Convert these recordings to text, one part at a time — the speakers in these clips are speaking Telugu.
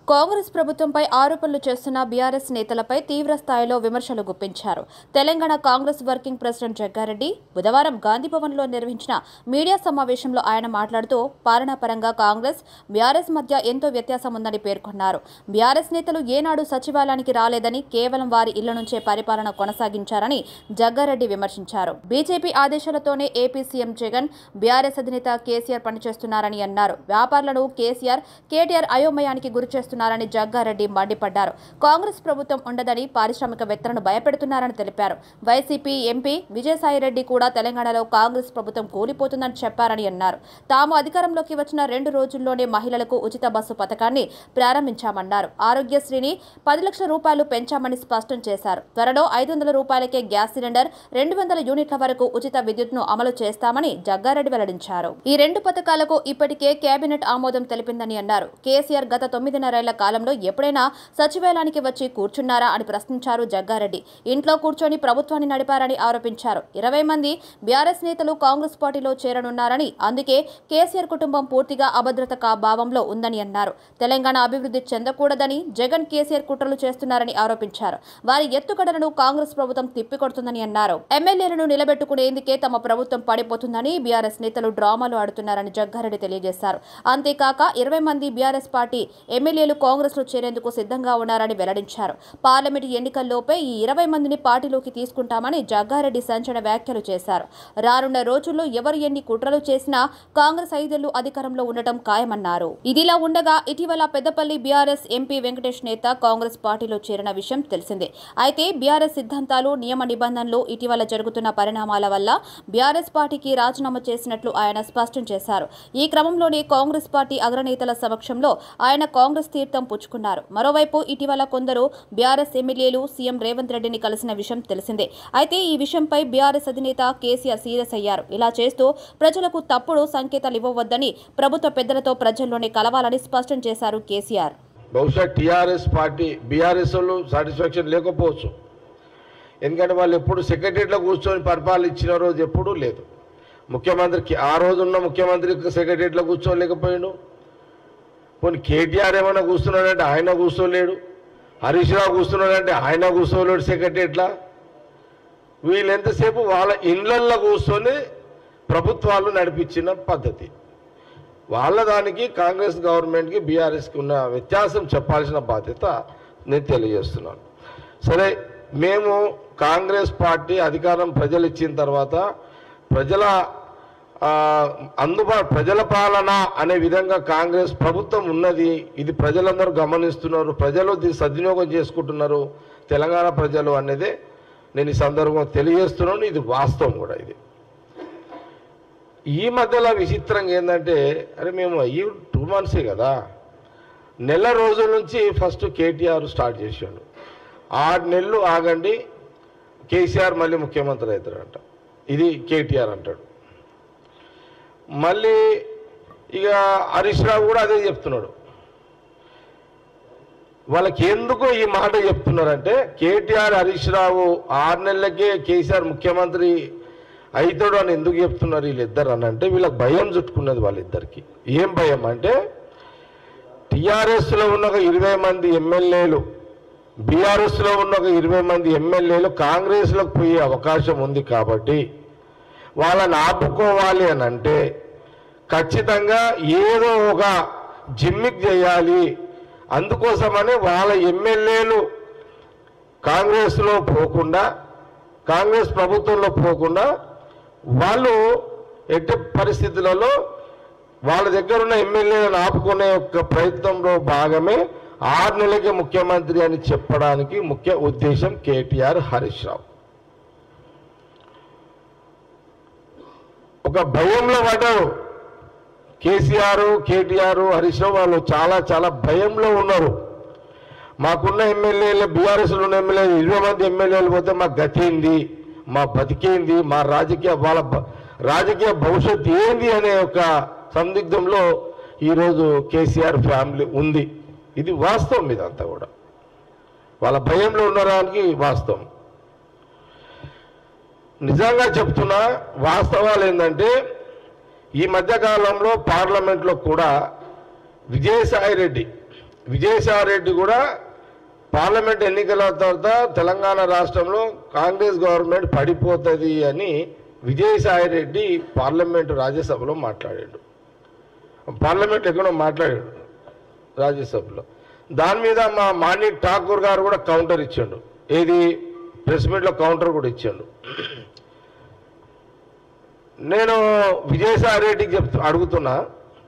కాంగ్రెస్ ప్రభుత్వంపై ఆరోపణలు చేస్తున్న బీఆర్ఎస్ నేతలపై తీవ్ర స్థాయిలో విమర్శలు గుప్పించారు తెలంగాణ కాంగ్రెస్ వర్కింగ్ ప్రెసిడెంట్ జగ్గారెడ్డి బుధవారం గాంధీభవన్లో నిర్వహించిన మీడియా సమావేశంలో ఆయన మాట్లాడుతూ పాలనాపరంగా కాంగ్రెస్ బీఆర్ఎస్ మధ్య ఎంతో వ్యత్యాసం ఉందని పేర్కొన్నారు బీఆర్ఎస్ నేతలు ఏనాడు సచివాలయానికి రాలేదని కేవలం వారి ఇళ్ల నుంచే పరిపాలన కొనసాగించారని జగ్గారెడ్డి విమర్శించారు బీజేపీ ఆదేశాలతోనే ఏపీ సీఎం జగన్ బీఆర్ఎస్ అధినేత కేసీఆర్ పనిచేస్తున్నారని అన్నారు వ్యాపారులను కేసీఆర్ కేటీఆర్ అయోమయానికి గురి చేస్తున్నారని జగ్గారెడ్డి మండిపడ్డారు కాంగ్రెస్ ప్రభుత్వం ఉండదని పారిశ్రామికవేత్తలను భయపెడుతున్నారని తెలిపారు వైసీపీ ఎంపీ విజయసాయిరెడ్డి కూడా తెలంగాణలో కాంగ్రెస్ ప్రభుత్వం కూలిపోతుందని చెప్పారని అన్నారు తాము అధికారంలోకి వచ్చిన రెండు రోజుల్లోనే మహిళలకు ఉచిత బస్సు పథకాన్ని ప్రారంభించామన్నారు ఆరోగ్యశ్రీని పది లక్షల రూపాయలు పెంచామని స్పష్టం చేశారు త్వరలో ఐదు వందల రూపాయలకే గ్యాస్ సిలిండర్ రెండు వందల యూనిట్ల వరకు ఉచిత విద్యుత్ను అమలు చేస్తామని జగ్గారెడ్డి వెల్లడించారు ఈ రెండు పథకాలకు ఇప్పటికే కేబినెట్ ఆమోదం తెలిపిందని అన్నారు కేసీఆర్ గత తొమ్మిదిన్నరేళ్ల కాలంలో ఎప్పుడైనా సచివాలయానికి వచ్చి కూర్చున్నారా అని ప్రశ్నించారు జగ్గారెడ్డి ఇంట్లో కూర్చొని ప్రభుత్వాన్ని నడిపారని ఆరోపించారు ఇరవై మంది బీఆర్ఎస్ నేతలు కాంగ్రెస్ పార్టీలో చేరనున్నారని అందుకే కేసీఆర్ కుటుంబం పూర్తిగా అభద్రత కా భావంలో ఉందని అన్నారు తెలంగాణ అభివృద్ధి చెందకూడదని జగన్ కేసీఆర్ కుట్రలు చేస్తున్నారని ఆరోపించారు వారి ఎత్తుగడలను కాంగ్రెస్ ప్రభుత్వం తిప్పికొడుతుందని అన్నారు ఎమ్మెల్యేలను నిలబెట్టుకునేందుకే తమ ప్రభుత్వం పడిపోతుందని బీఆర్ఎస్ నేతలు డ్రామాలు ఆడుతున్నారని జగ్గారెడ్డి తెలియజేశారు అంతేకాక ఇరవై మంది బీఆర్ఎస్ పార్టీ ఎమ్మెల్యేలు కాంగ్రెస్ లో చేరేందుకు సిద్ధంగా ఉన్నారని వెల్లడించారు పార్లమెంటు ఎన్నికల్లోపే ఈ ఇరవై మందిని పార్టీలోకి తీసుకుంటామని జగ్గారెడ్డి సంచలన వ్యాఖ్యలు చేశారు రానున్న రోజుల్లో ఎవరు ఎన్ని కుట్రలు చేసినా కాంగ్రెస్ ఐదేళ్లు అధికారంలో ఉండటం ఖాయమన్నారు ఇదిలా ఉండగా ఇటీవల పెద్దపల్లి బీఆర్ఎస్ ఎంపీ వెంకటేష్ నేత కాంగ్రెస్ పార్టీలో చేరిన విషయం తెలిసిందే అయితే బీఆర్ఎస్ సిద్ధాంతాలు నియమ నిబంధనలు ఇటీవల జరుగుతున్న పరిణామాల వల్ల బీఆర్ఎస్ పార్టీకి రాజీనామా చేసినట్లు ఆయన స్పష్టం చేశారు ఈ క్రమంలోనే కాంగ్రెస్ పార్టీ అగ్రనేతల సమక్షంలో ఆయన కాంగ్రెస్ తీర్థం పుచ్చుకున్నారు మరోవైపు ఇటీవల కొందరు బీఆర్ఎస్ ఎమ్మెల్యేలు సీఎం రేవంత్ రెడ్డిని కలిసిన విషయం తెలిసిందే అయితే ఈ విషయంపై బీఆర్ఎస్ అధినేత కేసీఆర్ సీరియస్ అయ్యారు ఇలా చేస్తూ ప్రజలకు తప్పుడు సంకేతాలు ఇవ్వవద్దని ప్రభుత్వ పెద్దలతో ప్రజల్లోనే కలవాలని స్పష్టం చేశారు కేసీఆర్ బహుశా టీఆర్ఎస్ పార్టీ బీఆర్ఎస్ వాళ్ళు సాటిస్ఫాక్షన్ లేకపోవచ్చు ఎందుకంటే వాళ్ళు ఎప్పుడు సెక్రటరీలో కూర్చొని పరిపాలన ఇచ్చిన రోజు ఎప్పుడూ లేదు ముఖ్యమంత్రికి ఆ రోజు ఉన్న ముఖ్యమంత్రి సెక్రటరీలో కూర్చోలేకపోయాడు పోనీ కేటీఆర్ ఏమైనా కూర్చున్నాడంటే ఆయన కూర్చోలేడు హరీష్ రావు కూర్చున్నాడంటే ఆయన కూర్చోలేడు సెక్రటరీట్లా వీళ్ళు ఎంతసేపు వాళ్ళ ఇళ్లల్లో కూర్చొని ప్రభుత్వాలు నడిపించిన పద్ధతి వాళ్ళ దానికి కాంగ్రెస్ గవర్నమెంట్కి బీఆర్ఎస్కి ఉన్న వ్యత్యాసం చెప్పాల్సిన బాధ్యత నేను తెలియజేస్తున్నాను సరే మేము కాంగ్రెస్ పార్టీ అధికారం ప్రజలు ఇచ్చిన తర్వాత ప్రజల ఆ, అందుబాటు ప్రజల పాలన అనే విధంగా కాంగ్రెస్ ప్రభుత్వం ఉన్నది ఇది ప్రజలందరూ గమనిస్తున్నారు ప్రజలు దీన్ని సద్వినియోగం చేసుకుంటున్నారు తెలంగాణ ప్రజలు అనేది నేను ఈ సందర్భంగా తెలియజేస్తున్నాను ఇది వాస్తవం కూడా ఇది ఈ మధ్యలో విచిత్రంగా ఏంటంటే అరే మేము ఈ టూ మంత్సే కదా నెల రోజుల నుంచి ఫస్ట్ కేటీఆర్ స్టార్ట్ చేశాడు ఆరు నెలలు ఆగండి కేసీఆర్ మళ్ళీ ముఖ్యమంత్రి అవుతాడంట ఇది కేటీఆర్ అంటాడు మళ్ళీ ఇక హరీష్ రావు కూడా అదే చెప్తున్నాడు వాళ్ళకి ఎందుకు ఈ మాట చెప్తున్నారంటే కేటీఆర్ హరీష్ రావు ఆరు నెలలకే కేసీఆర్ ముఖ్యమంత్రి అవుతాడు అని ఎందుకు చెప్తున్నారు వీళ్ళిద్దరు అని అంటే వీళ్ళకి భయం చుట్టుకున్నది వాళ్ళిద్దరికి ఏం భయం అంటే టీఆర్ఎస్లో ఉన్న ఒక ఇరవై మంది ఎమ్మెల్యేలు బీఆర్ఎస్లో ఉన్న ఒక ఇరవై మంది ఎమ్మెల్యేలు కాంగ్రెస్లోకి పోయే అవకాశం ఉంది కాబట్టి వాళ్ళని ఆపుకోవాలి అని అంటే ఖచ్చితంగా ఏదో ఒక జిమ్మిక్ చేయాలి అందుకోసమని వాళ్ళ ఎమ్మెల్యేలు కాంగ్రెస్లో పోకుండా కాంగ్రెస్ ప్రభుత్వంలో పోకుండా వాళ్ళు ఎట్టి పరిస్థితులలో వాళ్ళ దగ్గర ఉన్న ఎమ్మెల్యేలను ఆపుకునే యొక్క ప్రయత్నంలో భాగమే ఆరు నెలలకే ముఖ్యమంత్రి అని చెప్పడానికి ముఖ్య ఉద్దేశం కేటీఆర్ హరీష్ రావు ఒక భయంలో పడ్డారు కేసీఆర్ కేటీఆర్ హరీష్ రావు వాళ్ళు చాలా చాలా భయంలో ఉన్నారు మాకున్న ఎమ్మెల్యేలు బీఆర్ఎస్లో ఉన్న ఎమ్మెల్యేలు ఇరవై మంది ఎమ్మెల్యేలు పోతే మా గతి ఏంది మా బతికేంది మా రాజకీయ వాళ్ళ భ- రాజకీయ భవిష్యత్తు ఏంది అనే ఒక సందిగ్ధంలో ఈరోజు కేసీఆర్ ఫ్యామిలీ ఉంది ఇది వాస్తవం ఇదంతా కూడా వాళ్ళ భయంలో ఉండడానికి వాస్తవం నిజంగా చెప్తున్నా వాస్తవాలు ఏంటంటే ఈ మధ్యకాలంలో పార్లమెంట్లో కూడా విజయసాయి రెడ్డి విజయసాయిరెడ్డి కూడా పార్లమెంట్ ఎన్నికల తర్వాత తెలంగాణ రాష్ట్రంలో కాంగ్రెస్ గవర్నమెంట్ పడిపోతుంది అని విజయసాయిరెడ్డి పార్లమెంటు రాజ్యసభలో మాట్లాడాడు పార్లమెంట్ ఎక్కడో మాట్లాడాడు రాజ్యసభలో దాని మీద మా మాణి ఠాకూర్ గారు కూడా కౌంటర్ ఇచ్చాడు ఏది ప్రెస్ మీట్లో కౌంటర్ కూడా ఇచ్చాడు నేను విజయసాయి రెడ్డికి చెప్తూ అడుగుతున్నా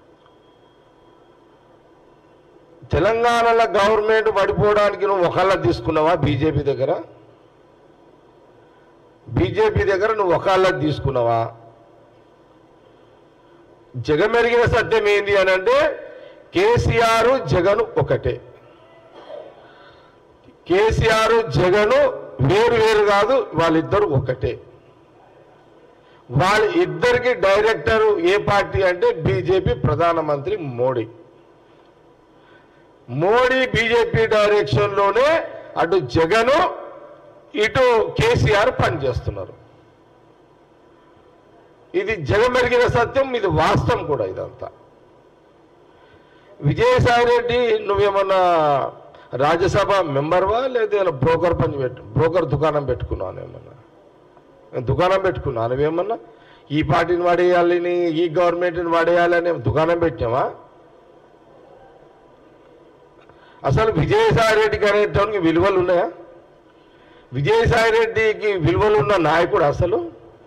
తెలంగాణలో గవర్నమెంట్ పడిపోవడానికి నువ్వు ఒకళ్ళ తీసుకున్నావా బీజేపీ దగ్గర బీజేపీ దగ్గర నువ్వు ఒకళ్ళ తీసుకున్నావా జగమెరిగిన సత్యం ఏంది అని అంటే కేసీఆర్ జగన్ ఒకటే కేసీఆర్ జగన్ వేరు వేరు కాదు వాళ్ళిద్దరు ఒకటే వాళ్ళ ఇద్దరికి డైరెక్టర్ ఏ పార్టీ అంటే బీజేపీ ప్రధానమంత్రి మోడీ మోడీ బీజేపీ డైరెక్షన్లోనే అటు జగన్ ఇటు కేసీఆర్ పనిచేస్తున్నారు ఇది జగమెరిగిన సత్యం ఇది వాస్తవం కూడా ఇదంతా విజయసాయి రెడ్డి నువ్వేమన్నా రాజ్యసభ మెంబర్వా లేదా బ్రోకర్ పని పెట్టు బ్రోకర్ దుకాణం పెట్టుకున్నాను ఏమన్నా దుకాణం పెట్టుకున్నాను నువ్వేమన్నా ఈ పార్టీని వాడేయాలని ఈ గవర్నమెంట్ని వాడేయాలని దుకాణం పెట్టావా అసలు విజయసాయి రెడ్డికి అనేటానికి విలువలు ఉన్నాయా విజయసాయి రెడ్డికి విలువలు ఉన్న నాయకుడు అసలు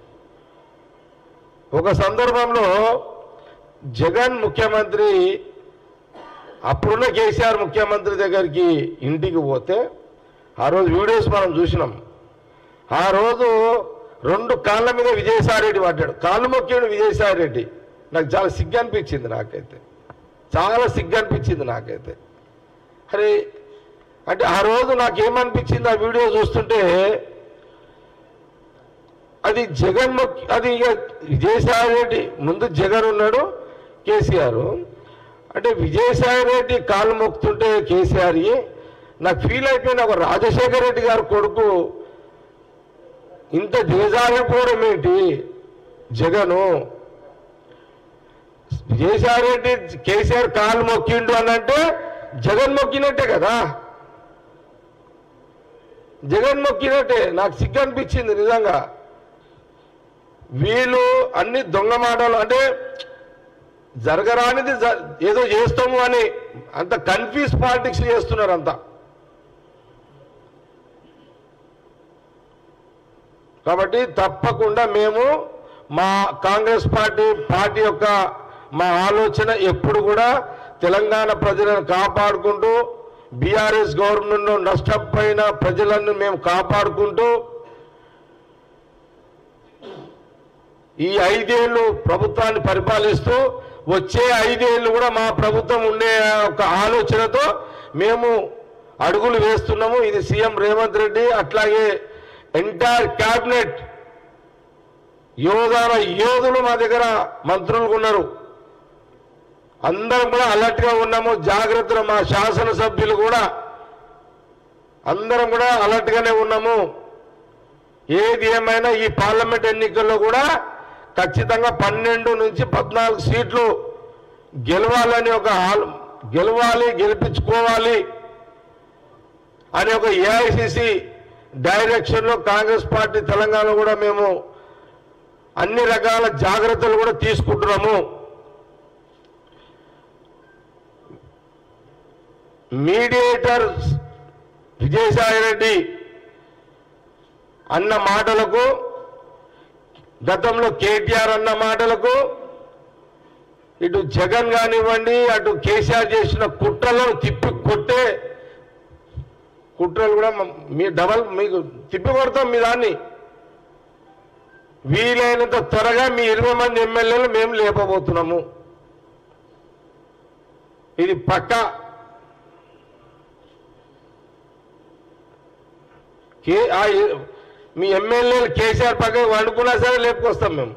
ఒక సందర్భంలో జగన్ ముఖ్యమంత్రి అప్పుడున్న కేసీఆర్ ముఖ్యమంత్రి దగ్గరికి ఇంటికి పోతే ఆ రోజు వీడియోస్ మనం చూసినాం ఆ రోజు రెండు కాళ్ళ మీద విజయసాయి రెడ్డి పడ్డాడు కాళ్ళు మొక్కాడు విజయసాయి రెడ్డి నాకు చాలా సిగ్గు అనిపించింది నాకైతే చాలా సిగ్గు అనిపించింది నాకైతే అరే అంటే ఆ రోజు నాకేమనిపించింది ఆ వీడియో చూస్తుంటే అది జగన్ మొక్కి అది ఇక విజయసాయి రెడ్డి ముందు జగన్ ఉన్నాడు కేసీఆర్ అంటే విజయసాయి రెడ్డి కాళ్ళు మొక్కుతుంటే కేసీఆర్ నాకు ఫీల్ అయిపోయిన ఒక రాజశేఖర రెడ్డి గారి కొడుకు ఇంత దిగజారిపోవడం ఏంటి జగను విజయసాయి రెడ్డి కేసీఆర్ కాళ్ళు మొక్కిండు అని అంటే జగన్ మొక్కినట్టే కదా జగన్ మొక్కినట్టే నాకు సిగ్గు అనిపించింది నిజంగా వీళ్ళు అన్ని దొంగ మాటలు అంటే జరగరానిది జ- ఏదో చేస్తాము అని అంత కన్ఫ్యూజ్ పాలిటిక్స్ చేస్తున్నారు అంతా కాబట్టి తప్పకుండా మేము మా కాంగ్రెస్ పార్టీ పార్టీ యొక్క మా ఆలోచన ఎప్పుడు కూడా తెలంగాణ ప్రజలను కాపాడుకుంటూ బీఆర్ఎస్ గవర్నమెంట్ నష్టపోయిన ప్రజలను మేము కాపాడుకుంటూ ఈ ఐదేళ్లు ప్రభుత్వాన్ని పరిపాలిస్తూ వచ్చే ఐదేళ్లు కూడా మా ప్రభుత్వం ఉండే ఒక ఆలోచనతో మేము అడుగులు వేస్తున్నాము ఇది సీఎం రేవంత్ రెడ్డి అట్లాగే ఎంటైర్ క్యాబినెట్ యోధాల యోధులు మా దగ్గర మంత్రులు ఉన్నారు అందరం కూడా అలర్ట్ గా ఉన్నాము జాగ్రత్తలు మా శాసనసభ్యులు కూడా అందరం కూడా అలర్ట్ గానే ఉన్నాము ఏది ఏమైనా ఈ పార్లమెంట్ ఎన్నికల్లో కూడా ఖచ్చితంగా పన్నెండు నుంచి పద్నాలుగు సీట్లు గెలవాలని ఒక ఆల్- గెలవాలి గెలిపించుకోవాలి అనే ఒక ఏఐసిసి డైరెక్షన్లో కాంగ్రెస్ పార్టీ తెలంగాణ కూడా మేము అన్ని రకాల జాగ్రత్తలు కూడా తీసుకుంటున్నాము మీడియేటర్ విజయసాయి రెడ్డి అన్న మాటలకు గతంలో కేటీఆర్ అన్న మాటలకు ఇటు జగన్ కానివ్వండి అటు కేసీఆర్ చేసిన కుట్రలను తిప్పి కొట్టే కుట్రలు కూడా మ- మీ డబల్ మీకు తిప్పి కొడతాం మీ దాన్ని వీలైనంత త్వరగా మీ ఇరవై మంది ఎమ్మెల్యేలు మేము లేపబోతున్నాము ఇది పక్కా కే ఆ ఇ- మీ ఎమ్మెల్యేలు కేసీఆర్ పక్కకు వండుకున్నా సరే లేపుకొస్తాం మేము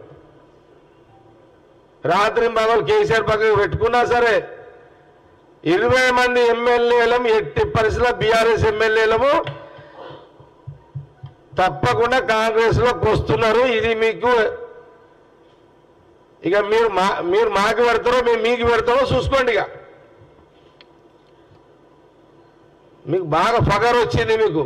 రాత్రి పగలు కేసీఆర్ పక్కకు పెట్టుకున్నా సరే ఇరవై మంది ఎమ్మెల్యేలం ఎట్టి పరిస్థితుల్లో బీఆర్ఎస్ ఎమ్మెల్యేలము తప్పకుండా కాంగ్రెస్ లోకి వస్తున్నారు ఇది మీకు ఇక మీరు మా మీరు మాకు పెడతారో మేము మీకు పెడతారో చూసుకోండి ఇక మీకు బాగా ఫగర్ వచ్చింది మీకు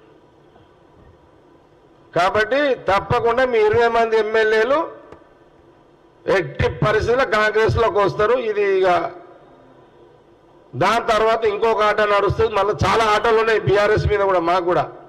కాబట్టి తప్పకుండా మీ ఇరవై మంది ఎమ్మెల్యేలు ఎట్టి పరిస్థితుల్లో కాంగ్రెస్లోకి వస్తారు ఇది ఇక దాని తర్వాత ఇంకొక ఆట నడుస్తుంది మళ్ళీ చాలా ఆటలు ఉన్నాయి బీఆర్ఎస్ మీద కూడా మాకు కూడా